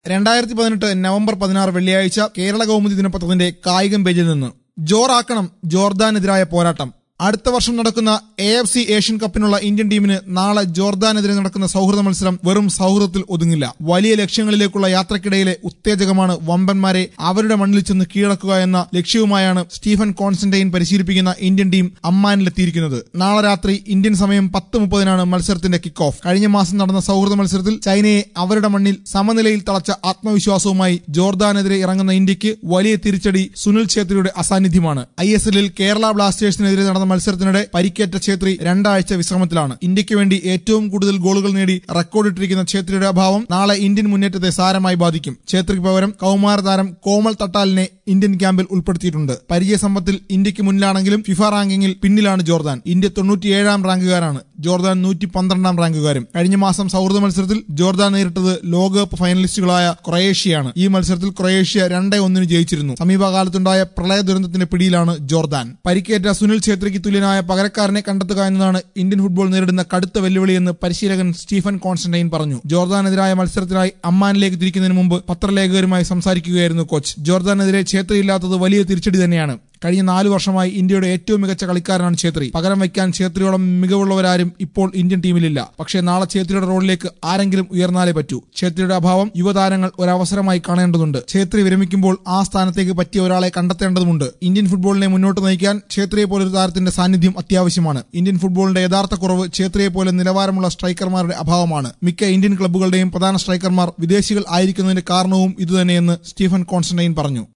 രണ്ടായിരത്തി പതിനെട്ട് നവംബർ പതിനാറ് വെള്ളിയാഴ്ച കേരള കൗമുദി ദിനപത്രത്തിന്റെ കായികം പേജിൽ നിന്ന് ജോറാക്കണം ജോർദാനെതിരായ പോരാട്ടം അടുത്ത വർഷം നടക്കുന്ന എ എഫ് സി ഏഷ്യൻ കപ്പിനുള്ള ഇന്ത്യൻ ടീമിന് നാളെ ജോർദാനെതിരെ നടക്കുന്ന സൗഹൃദ മത്സരം വെറും സൗഹൃദത്തിൽ ഒതുങ്ങില്ല വലിയ ലക്ഷ്യങ്ങളിലേക്കുള്ള യാത്രക്കിടയിലെ ഉത്തേജകമാണ് വമ്പന്മാരെ അവരുടെ മണ്ണിൽ ചെന്ന് കീഴടക്കുക എന്ന ലക്ഷ്യവുമായാണ് സ്റ്റീഫൻ കോൺസ്റ്റന്റൈൻ പരിശീലിപ്പിക്കുന്ന ഇന്ത്യൻ ടീം അമ്മാനിലെത്തിയിരിക്കുന്നത് നാളെ രാത്രി ഇന്ത്യൻ സമയം പത്ത് മുപ്പതിനാണ് മത്സരത്തിന്റെ കിക്ക് ഓഫ് കഴിഞ്ഞ മാസം നടന്ന സൗഹൃദ മത്സരത്തിൽ ചൈനയെ അവരുടെ മണ്ണിൽ സമനിലയിൽ തളച്ച ആത്മവിശ്വാസവുമായി ജോർദാനെതിരെ ഇറങ്ങുന്ന ഇന്ത്യക്ക് വലിയ തിരിച്ചടി സുനിൽ ഛേത്രിയുടെ അസാന്നിധ്യമാണ് ഐ എസ് എല്ലിൽ കേരള ബ്ലാസ്റ്റേഴ്സിനെതിരെ നടന്ന മത്സരത്തിനിടെ പരിക്കേറ്റ ഛേത്രി രണ്ടാഴ്ച വിശ്രമത്തിലാണ് ഇന്ത്യക്ക് വേണ്ടി ഏറ്റവും കൂടുതൽ ഗോളുകൾ നേടി റെക്കോർഡിട്ടിരിക്കുന്ന ഛേത്രിയുടെ അഭാവം നാളെ ഇന്ത്യൻ മുന്നേറ്റത്തെ സാരമായി ബാധിക്കും ഛേത്രിക്ക് പകരം കൌമാര താരം കോമൾ തട്ടാലിനെ ഇന്ത്യൻ ക്യാമ്പിൽ ഉൾപ്പെടുത്തിയിട്ടുണ്ട് പരിചയസമ്പത്തിൽ ഇന്ത്യക്ക് മുന്നിലാണെങ്കിലും ഫിഫ റാങ്കിങ്ങിൽ പിന്നിലാണ് ജോർദാൻ ഇന്ത്യ തൊണ്ണൂറ്റിയേഴാം റാങ്കുകാരാണ് ജോർദാൻ നൂറ്റി പന്ത്രണ്ടാം റാങ്കുകാരും കഴിഞ്ഞ മാസം സൗഹൃദ മത്സരത്തിൽ ജോർദാൻ നേരിട്ടത് ലോകകപ്പ് ഫൈനലിസ്റ്റുകളായ ക്രൊയേഷ്യയാണ് ഈ മത്സരത്തിൽ ക്രൊയേഷ്യ രണ്ടേ ഒന്നിന് ജയിച്ചിരുന്നു സമീപകാലത്തുണ്ടായ പ്രളയ ദുരന്തത്തിന്റെ പിടിയിലാണ് ജോർദാൻ പരിക്കേറ്റ സുനിൽ ഛേത്രിക്ക് തുല്യനായ പകരക്കാരനെ കണ്ടെത്തുക എന്നതാണ് ഇന്ത്യൻ ഫുട്ബോൾ നേരിടുന്ന കടുത്ത വെല്ലുവിളിയെന്ന് പരിശീലകൻ സ്റ്റീഫൻ കോൺസ്റ്റന്റൈൻ പറഞ്ഞു ജോർദാനെതിരായ മത്സരത്തിനായി അമ്മാനിലേക്ക് തിരിക്കുന്നതിന് മുമ്പ് പത്രലേഖകരുമായി സംസാരിക്കുകയായിരുന്നു കോച്ച് ജോർദാനെതിരെ ഛേത്രിയില്ലാത്തത് വലിയ തിരിച്ചടി തന്നെയാണ് കഴിഞ്ഞ നാലു വർഷമായി ഇന്ത്യയുടെ ഏറ്റവും മികച്ച കളിക്കാരനാണ് ഛേത്രി പകരം വയ്ക്കാൻ ഛേത്രിയോളം മികവുള്ളവരാരും ഇപ്പോൾ ഇന്ത്യൻ ടീമിലില്ല പക്ഷേ നാളെ ഛേത്രിയുടെ റോളിലേക്ക് ആരെങ്കിലും ഉയർന്നാലേ പറ്റൂ ഛേത്രിയുടെ അഭാവം യുവതാരങ്ങൾ ഒരവസരമായി കാണേണ്ടതുണ്ട് ഛേത്രി വിരമിക്കുമ്പോൾ ആ സ്ഥാനത്തേക്ക് പറ്റിയ ഒരാളെ കണ്ടെത്തേണ്ടതുണ്ട് ഇന്ത്യൻ ഫുട്ബോളിനെ മുന്നോട്ട് നയിക്കാൻ ഛേത്രിയെ പോലൊരു താരത്തിന്റെ സാന്നിധ്യം അത്യാവശ്യമാണ് ഇന്ത്യൻ ഫുട്ബോളിന്റെ യഥാർത്ഥ കുറവ് ഛേത്രിയെ പോലെ നിലവാരമുള്ള സ്ട്രൈക്കർമാരുടെ അഭാവമാണ് മിക്ക ഇന്ത്യൻ ക്ലബ്ബുകളുടെയും പ്രധാന സ്ട്രൈക്കർമാർ വിദേശികൾ ആയിരിക്കുന്നതിന്റെ കാരണവും ഇതുതന്നെയെന്ന് സ്റ്റീഫൻ കോൺസ്റ്റന്റൈൻ പറഞ്ഞു